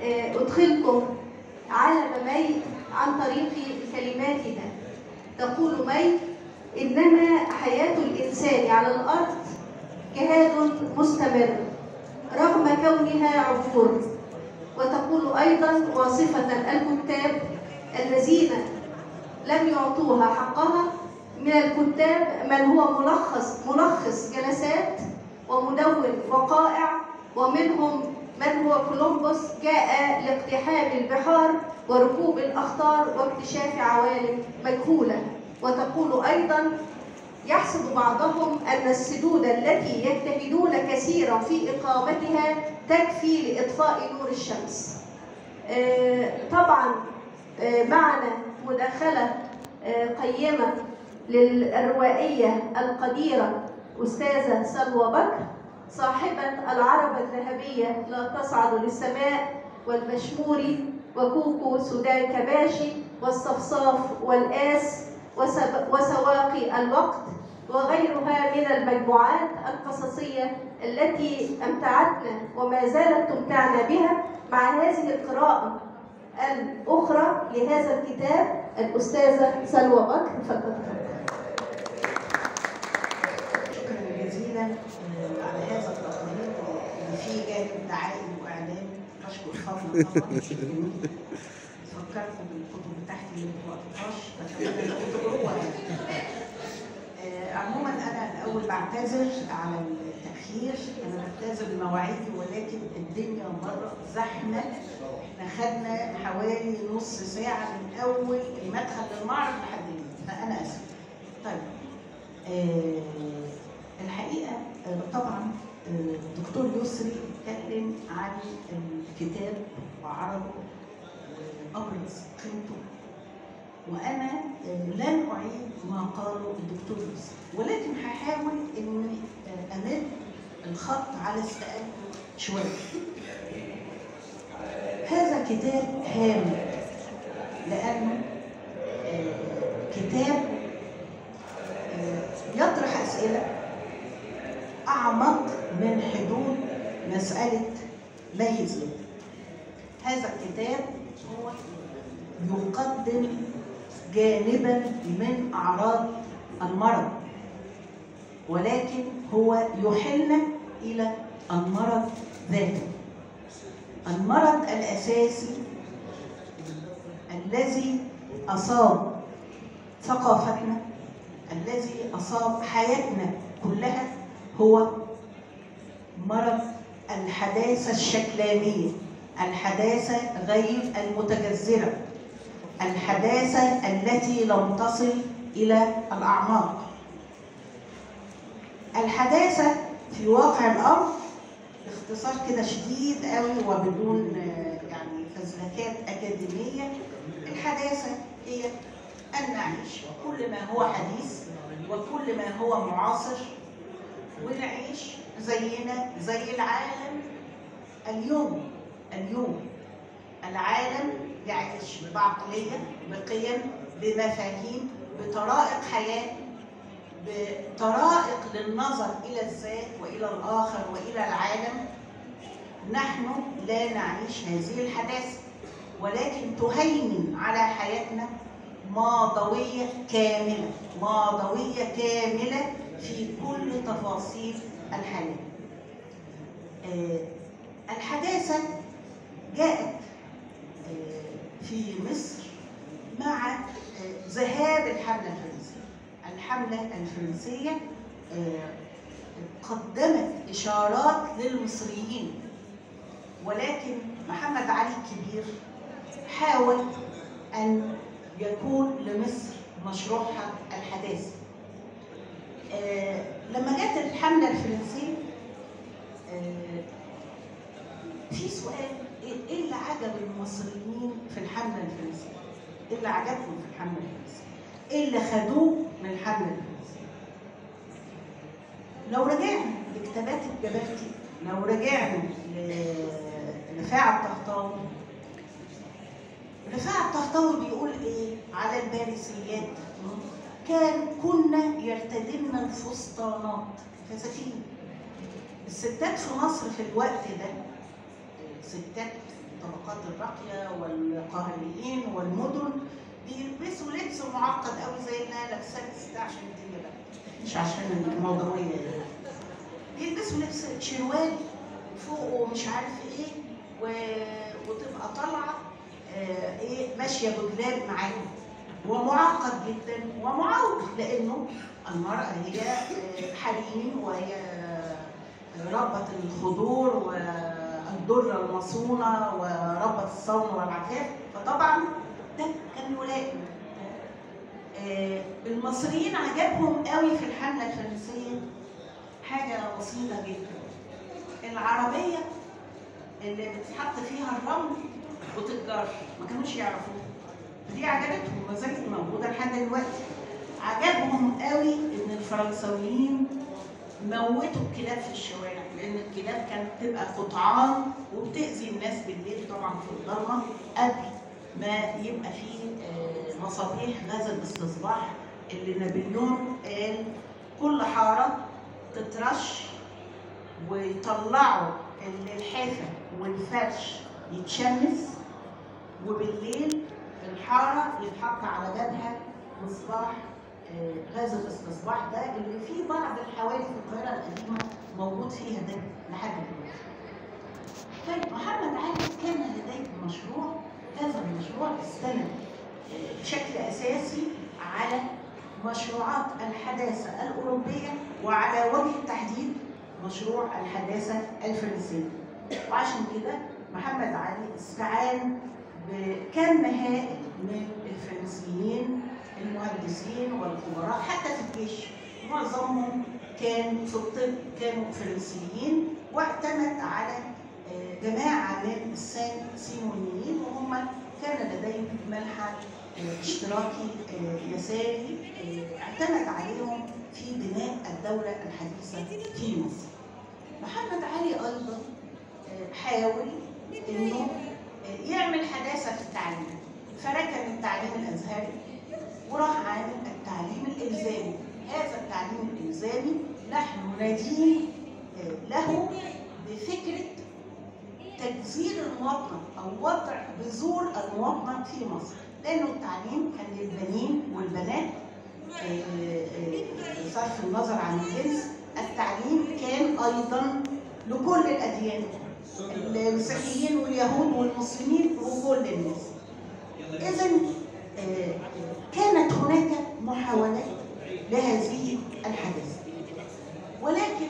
آه، أدخلكم عالم مي عن طريق كلماتنا تقول مي إنما حياة الإنسان على الأرض جهاد مستمر رغم كونها عبور وتقول أيضا واصفة الكتاب الذين لم يعطوها حقها من الكتاب من هو ملخص ملخص جلسات ومدون وقائع ومنهم من هو كولومبوس جاء لاقتحام البحار وركوب الأخطار واكتشاف عوالم مجهولة وتقول أيضا يحسب بعضهم أن السدود التي يجتهدون كثيرا في إقامتها تكفي لإطفاء نور الشمس آه، طبعا آه، معنا مداخلة آه، قيمة للروائية القديرة أستاذة سلوى بكر صاحبة العربة الذهبية لا تصعد للسماء والمشموري وكوكو سودان كباشي والصفصاف والآس وسب- وسواقي الوقت وغيرها من المجموعات القصصية التي أمتعتنا وما زالت تمتعنا بها مع هذه القراءة الأخرى لهذا الكتاب الأستاذة سلوى بكر فقط شكرا جزيلا آه، على هذا التقرير اللي فيه جانب دعائي واعلامي بشكر فاطمه طبعا فكركم بالكتب بتاعتي اللي ما قراتهاش بتمنى انكم تقروها آه، عموما انا الاول بعتذر على التاخير انا بعتذر لمواعيدي ولكن الدنيا بره زحمه احنا خدنا حوالي نص ساعه من اول المدخل للمعرض لحد هنا فانا اسف طيب آه، الحقيقه آه، طبعا آه، الدكتور يسري اتكلم عن الكتاب وعرضه وابرز قيمته وانا آه، لن اعيد ما قاله الدكتور يسري ولكن هحاول اني آه، امد الخط على استقامته شويه هذا كتاب هام لانه آه، كتاب آه، يطرح اسئله اعمق من حدود مساله ميز ليه. هذا الكتاب هو يقدم جانبا من اعراض المرض ولكن هو يحلنا الى المرض ذاته المرض الاساسي الذي اصاب ثقافتنا الذي اصاب حياتنا كلها هو مرض الحداثه الشكلانيه الحداثه غير المتجذره الحداثه التي لم تصل الى الاعماق الحداثه في واقع الامر باختصار كده شديد قوي وبدون آه، يعني فزلكات اكاديميه الحداثه هي ان نعيش كل ما هو حديث وكل ما هو معاصر ونعيش زينا زي العالم اليوم اليوم العالم يعيش بعقلية بقيم بمفاهيم بطرائق حياة بطرائق للنظر إلى الذات وإلى الآخر وإلى العالم نحن لا نعيش هذه الحداثة ولكن تهيمن على حياتنا ماضوية كاملة ماضوية كاملة في كل تفاصيل الحياة آه، الحداثة جاءت آه، في مصر مع آه، ذهاب الحملة الفرنسية الحملة الفرنسية آه، قدمت إشارات للمصريين ولكن محمد علي الكبير حاول أن يكون لمصر مشروعها الحداثي آه، لما جت الحملة الفرنسية آه، في سؤال ايه إيه اللي عجب المصريين في الحملة الفرنسية؟ ايه اللي عجبهم في الحملة الفرنسية؟ ايه اللي خدوه من الحملة الفرنسية؟ لو رجعنا لكتابات الجبرتي لو رجعنا ل- لرفاعة الطهطاوي رفاعة الطهطاوي بيقول ايه على الباريسيات كان كنا يرتدمن الفسطانات فساتين الستات في مصر في الوقت ده ستات الطبقات الراقيه والقاهريين والمدن بيلبسوا لبس معقد قوي زي اللي انا لابساه بس ده عشان الدنيا بقى مش عشان الموضوعيه يعني بيلبسوا لبس شروال فوقه مش عارف ايه و... وتبقى طالعه آه، ايه ماشيه بجلاب معاهم ومعقد جدا ومعوق لانه المراه هي آه، حريم وهي ربة الخضور والدرة المصونة وربة الصون والعفاف فطبعا ده كان يلائم آه، المصريين عجبهم قوي في الحملة الفرنسية حاجة بسيطة جدا العربية اللي بتتحط فيها الرمل وتتجر ما كانوش يعرفوها دي عجبتهم ما زالت موجودة لحد دلوقتي عجبهم قوي ان الفرنساويين موتوا الكلاب في الشوارع لان الكلاب كانت تبقى قطعان وبتاذي الناس بالليل طبعا في الضلمه قبل ما يبقى فيه آه، مصابيح غاز الاستصباح اللي نابليون قال كل حاره تترش ويطلعوا الحافه والفرش يتشمس وبالليل الحاره يتحط على بابها مصباح آه، غاز الاستصباح ده اللي في بعض الحواري في القاهره القديمه موجود فيها ده لحد دلوقتي. طيب محمد علي كان لديه مشروع هذا المشروع استند آه، بشكل اساسي على مشروعات الحداثه الاوروبيه وعلى وجه التحديد مشروع الحداثه الفرنسيه. وعشان كده محمد علي استعان بكم هائل من الفرنسيين المهندسين والخبراء حتى في الجيش معظمهم كان في الطب كانوا فرنسيين واعتمد على آه، جماعه من السان سيمونيين وهم كان لديهم منحى آه، اشتراكي آه، يساري آه، اعتمد عليهم في بناء الدوله الحديثه في مصر. محمد علي ايضا آه، حاول انه آه، يعمل حداثه في التعليم فركن التعليم الازهري وراح عامل التعليم الالزامي هذا التعليم الالزامي نحن ندين آه، له بفكره تجزير المواطنه او وضع بذور المواطنه في مصر لانه التعليم كان للبنين والبنات آه، آه، بصرف النظر عن الجنس التعليم كان ايضا لكل الاديان المسيحيين واليهود والمسلمين وكل الناس اذا آه، كانت هناك محاولات لهذه الحداثه ولكن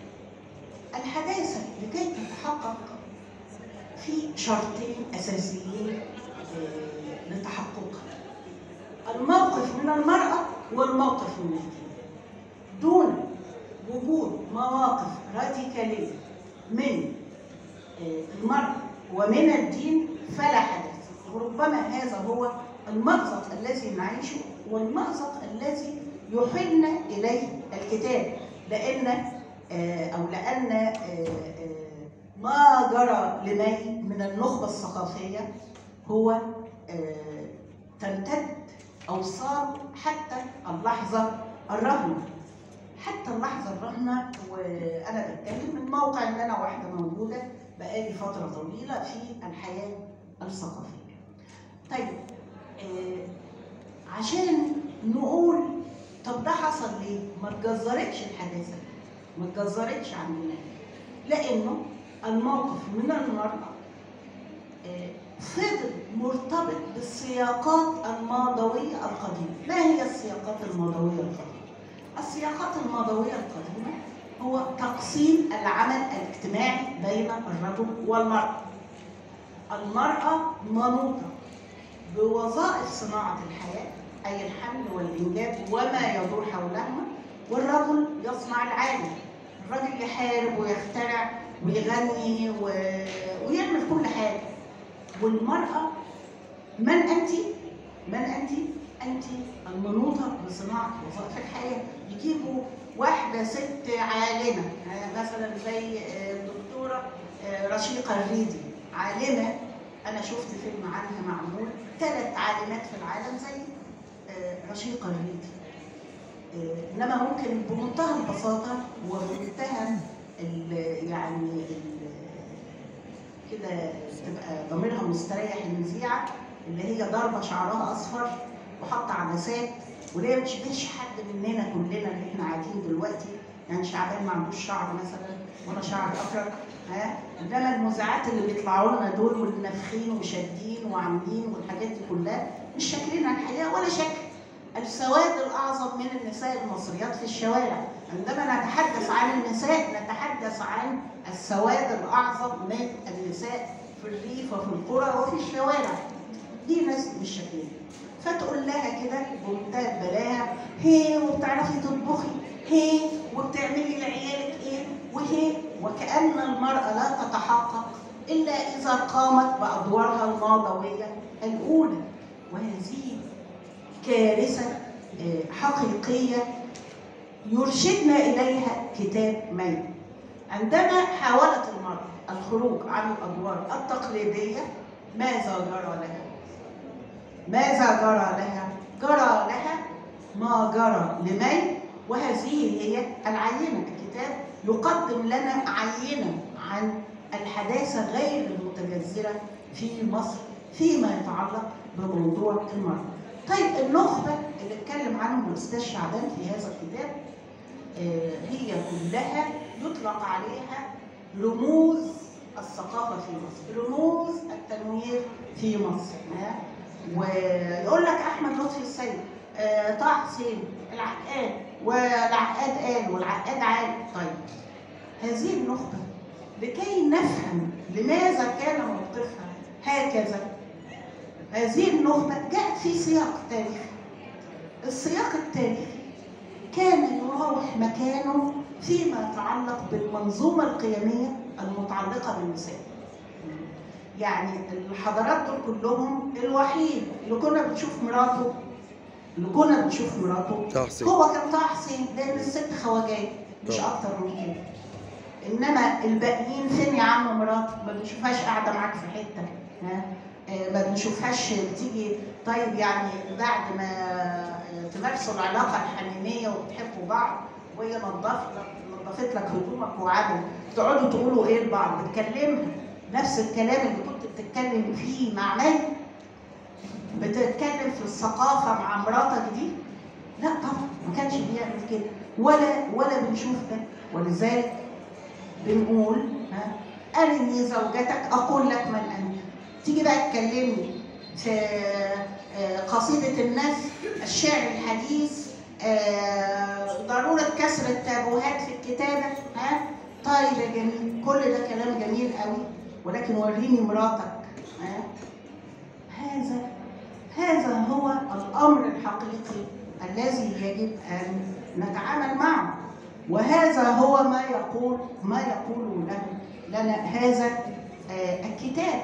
الحداثه لكي تتحقق في شرطين اساسيين آه، لتحققها الموقف من المراه والموقف من الدين دون وجود مواقف راديكاليه من آه، المرأة ومن الدين فلا حدث وربما هذا هو المأزق الذي نعيشه والمأزق الذي يحن إليه الكتاب لأن آه، أو لأن آه، آه، ما جرى لمي من النخبة الثقافية هو آه، تمتد أوصال حتى اللحظة الرهنة حتى اللحظة الرهنة وأنا بتكلم من موقع إن أنا واحدة موجودة بقالي فترة طويلة في الحياة الثقافية. طيب آه عشان نقول طب ده حصل ليه؟ ما اتجذرتش الحداثة ما اتجذرتش عندنا لأنه الموقف من المرأة آه، فضل مرتبط بالسياقات الماضوية القديمة ما هي السياقات الماضوية القديمة؟ السياقات الماضوية القديمة هو تقسيم العمل الاجتماعي بين الرجل والمرأة المرأة منوطة بوظائف صناعة الحياة أي الحمل والإنجاب وما يدور حولهما والرجل يصنع العالم الرجل يحارب ويخترع ويغني و... ويعمل كل حاجة والمرأة من أنت؟ من أنت؟ أنت المنوطة بصناعة وظائف الحياة يجيبوا واحدة ست عالمة آه، مثلا زي آه، الدكتورة آه، رشيقة الريدي عالمة أنا شفت فيلم عنها معمول ثلاث عالمات في العالم زي آه، رشيقة الريدي آه، إنما ممكن بمنتهى البساطة وبمنتهى ال- يعني ال- كده تبقى ضميرها مستريح المذيعه اللي هي ضاربه شعرها اصفر وحاطه عدسات وهي ما تشبهش حد مننا كلنا اللي احنا قاعدين دلوقتي يعني شعبان ما عندوش شعر مثلا ولا شعر اكرك ها انما المذيعات اللي بيطلعوا لنا دول والنافخين وشادين وعاملين والحاجات دي كلها مش شكلنا الحقيقه ولا شكل السواد الاعظم من النساء المصريات في الشوارع عندما نتحدث عن النساء نتحدث عن السواد الاعظم من النساء في الريف وفي القرى وفي الشوارع دي ناس مش شكلنا فتقول لها كده بمنتهى البلاهه هي وبتعرفي تطبخي هي وبتعملي لعيالك ايه وهي وكأن المرأة لا تتحقق إلا إذا قامت بأدوارها الماضوية الأولى وهذه كارثة آه، حقيقية يرشدنا إليها كتاب مي عندما حاولت المرأة الخروج عن الأدوار التقليدية ماذا جرى لها؟ ماذا جرى لها؟ جرى لها ما جرى لمي وهذه هي العينة الكتاب يقدم لنا عينة عن الحداثة غير المتجذرة في مصر فيما يتعلق بموضوع المرأة. طيب النخبة اللي اتكلم عنهم الأستاذ شعبان في هذا الكتاب آه، هي كلها يطلق عليها رموز الثقافة في مصر، رموز التنوير في مصر. ها؟ ويقول لك أحمد لطفي السيد آه، طه حسين العقاد والعقاد قال والعقاد عال طيب هذه النخبة لكي نفهم لماذا كان موقفها هكذا هذه النخبة جاءت في سياق تاريخي السياق التاريخي كان يراوح مكانه فيما يتعلق بالمنظومة القيمية المتعلقة بالنساء يعني الحضارات دول كلهم الوحيد اللي كنا بنشوف مراته اللي كنا بنشوف مراته طه حسين هو كان طه حسين لان الست خواجات مش طبعا. اكتر من كده انما الباقيين فين يا عم مراتك ما بنشوفهاش قاعده معاك في حته ها آه، ما بنشوفهاش بتيجي طيب يعني بعد ما آه، تمارسوا العلاقه الحميميه وبتحبوا بعض وهي نظفت لك نظفت لك هدومك وعمل تقعدوا تقولوا ايه لبعض بتكلمها نفس الكلام اللي كنت بتتكلم فيه مع مي بتتكلم في الثقافه مع مراتك دي لا طبعا ما كانش بيعمل كده ولا ولا بنشوف ده ولذلك بنقول ها أرني زوجتك أقول لك من أنت تيجي بقى تكلمني في آه، قصيدة الناس الشعر الحديث آه، ضرورة كسر التابوهات في الكتابة ها طيب يا جميل كل ده كلام جميل قوي ولكن وريني مراتك ها هذا هذا هو الأمر الحقيقي الذي يجب أن نتعامل معه وهذا هو ما يقول ما يقول له لنا هذا آه، الكتاب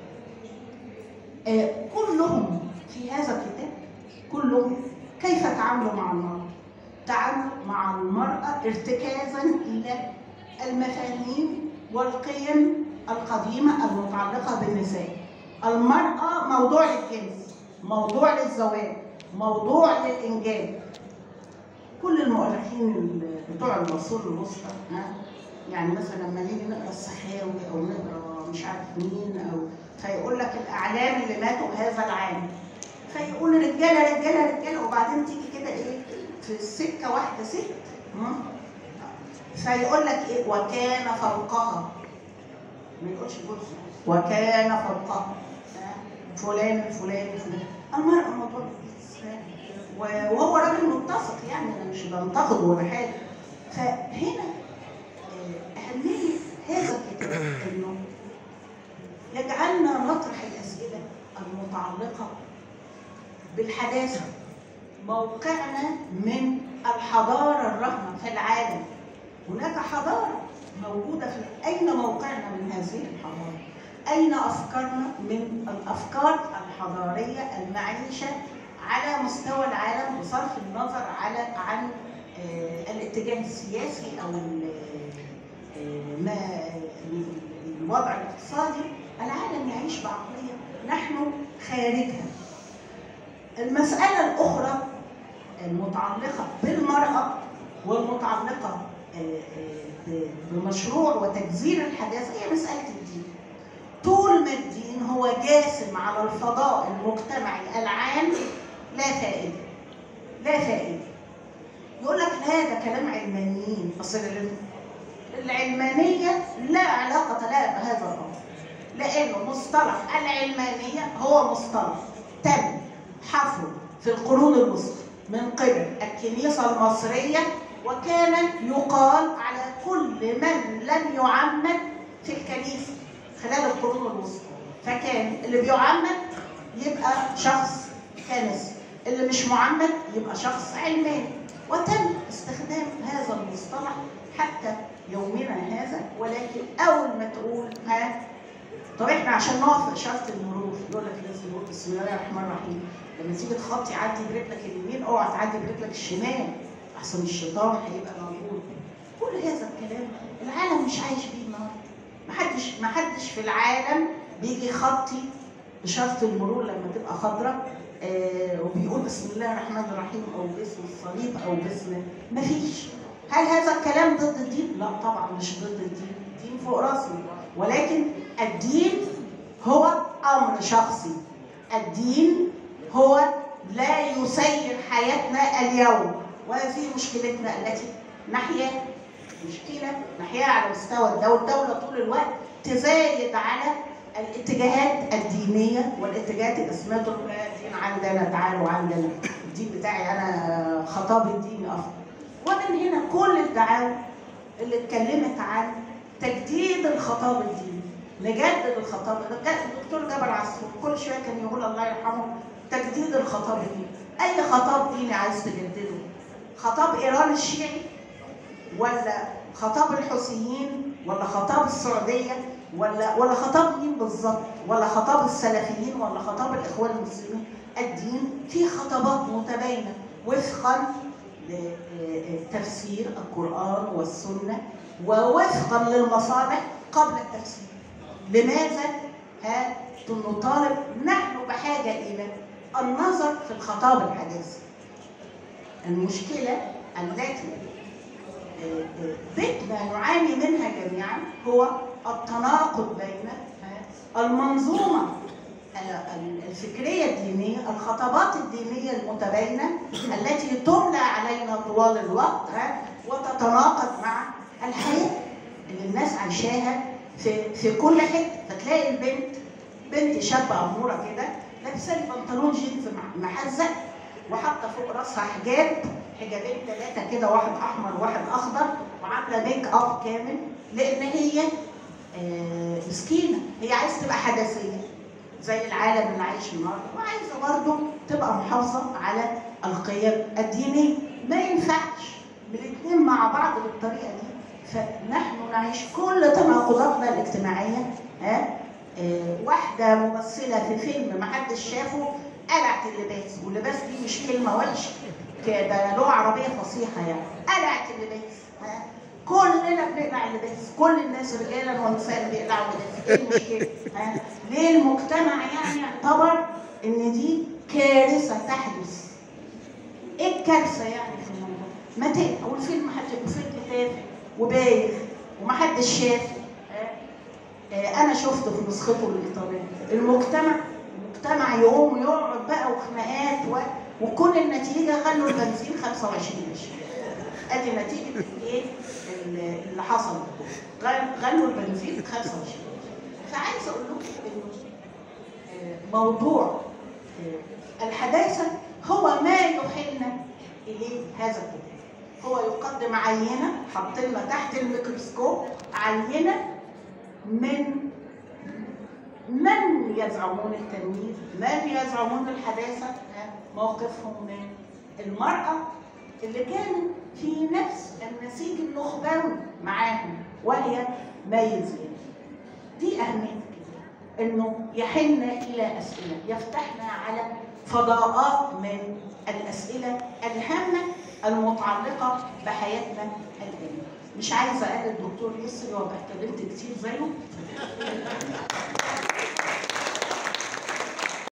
آه، كلهم في هذا الكتاب كلهم كيف تعاملوا مع المرأة تعاملوا مع المرأة ارتكازا إلى المفاهيم والقيم القديمة المتعلقة بالنساء المرأة موضوع للجنس موضوع للزواج موضوع للإنجاب كل المؤرخين ال- بتوع العصور الوسطى ها يعني مثلا لما نيجي نقرا السخاوي او نقرا مش عارف مين او فيقول لك الاعلام اللي ماتوا هذا العام فيقول رجاله رجاله رجاله وبعدين تيجي كده ايه في السكه واحده ست ها؟ فيقول لك ايه وكان فوقها ما يقولش جزء وكان فوقها ها؟ فلان الفلاني فلان المرأة موضوع بالنسبة وهو راجل متفق يعني انا مش بنتقد ولا حاجه فهنا آه، اهميه هذا الكتاب انه يجعلنا نطرح الاسئله المتعلقه بالحداثه موقعنا من الحضاره الرهنه في العالم هناك حضاره موجوده في اين موقعنا من هذه الحضاره اين افكارنا من الافكار الحضاريه المعيشه على مستوى العالم بصرف النظر على عن آه، الاتجاه السياسي او ال- آه، ما الوضع الاقتصادي العالم يعيش بعقليه نحن خارجها المساله الاخرى المتعلقه بالمراه والمتعلقه آه، آه، ب- بمشروع وتجزير الحداثه هي مساله الدين ما الدين هو جاسم على الفضاء المجتمعي العام لا فائده لا فائده يقول لك لا ده كلام علمانيين اصل العلمانيه لا علاقه لها بهذا الامر لانه مصطلح العلمانيه هو مصطلح تم حفره في القرون الوسطى من قبل الكنيسه المصريه وكان يقال على كل من لم يعمد في الكنيسه خلال القرون الوسطى فكان اللي بيعمد يبقى شخص كنسي اللي مش معمد يبقى شخص علماني وتم استخدام هذا المصطلح حتى يومنا هذا ولكن اول ما تقول ها طب احنا عشان نقف في اشاره المرور يقول لك لازم نقول بسم الله الرحمن الرحيم لما تيجي تخطي عدي برجلك اليمين اوعى تعدي برجلك الشمال احسن الشيطان هيبقى موجود كل هذا الكلام العالم مش عايش بيه النهارده محدش محدش في العالم بيجي يخطي اشاره المرور لما تبقى خضراء آه وبيقول بسم الله الرحمن الرحيم او باسم الصليب او باسم مفيش هل هذا الكلام ضد الدين؟ لا طبعا مش ضد الدين، الدين فوق راسنا ولكن الدين هو امر شخصي الدين هو لا يسير حياتنا اليوم وهذه مشكلتنا التي نحياها مشكله نحياها على مستوى الدوله الدوله طول الوقت تزايد على الاتجاهات الدينيه والاتجاهات الاسميه تقول لا الدين عندنا تعالوا عندنا الدين بتاعي انا خطاب الدين افضل ومن هنا كل الدعاوى اللي اتكلمت عن تجديد الخطاب الديني نجدد الخطاب الدكتور جابر عصفور كل شويه كان يقول الله يرحمه تجديد الخطاب الديني اي خطاب ديني عايز تجدده خطاب ايران الشيعي ولا خطاب الحوثيين ولا خطاب السعوديه ولا ولا خطاب مين بالظبط ولا خطاب السلفيين ولا خطاب الاخوان المسلمين الدين فيه خطابات متباينه وفقا لتفسير القران والسنه ووفقا للمصالح قبل التفسير لماذا ها نطالب نحن بحاجه الى النظر في الخطاب الحديث المشكله التي بتنا نعاني منها جميعا هو التناقض بين المنظومه الفكريه الدينيه الخطابات الدينيه المتباينه التي تملى علينا طوال الوقت وتتناقض مع الحياه اللي الناس عايشاها في في كل حته فتلاقي البنت بنت شابه اموره كده لابسه لي بنطلون جينز محزق وحاطه فوق راسها حجاب حجابين ثلاثه كده واحد احمر وواحد اخضر وعامله ميك اب كامل لان هي آه مسكينه هي عايزه تبقى حدثيه زي العالم اللي عايش النهارده وعايزه برضه تبقى محافظه على القيم الدينيه ما ينفعش الاثنين مع بعض بالطريقه دي فنحن نعيش كل تناقضاتنا الاجتماعيه ها آه واحده ممثله في فيلم ما حدش شافه قلعت اللباس واللباس دي مش كلمه وحشه كده لغه عربيه فصيحه يعني قلعت اللباس ها كلنا بنقلع اللباس كل الناس رجالا ونساء بيقلعوا اللباس ايه المشكله ها ليه المجتمع يعني يعتبر ان دي كارثه تحدث ايه الكارثه يعني في الموضوع ما تقلع والفيلم هتبقى فيلم تافه وبايخ ومحدش شافه انا شفته في نسخته الايطاليه المجتمع المجتمع يقوم يقعد بقى وخناقات و... وكل النتيجه خلوا البنزين 25 قرش ادي نتيجه ايه اللي حصل غلوا البنزين 25 فعايزه اقول لكم انه موضوع الحداثه هو ما يحيلنا اليه هذا الكتاب هو يقدم عينه حاطينها تحت الميكروسكوب عينه من من يزعمون التمييز من يزعمون الحداثه موقفهم من المراه اللي كانت في نفس النسيج النخبوي معاهم وهي ميزين دي اهميه كده انه يحن الى اسئله يفتحنا على فضاءات من الاسئله الهامه المتعلقه بحياتنا الدينيه مش عايزه اقلد الدكتور يسري وابقى اتكلمت كتير زيه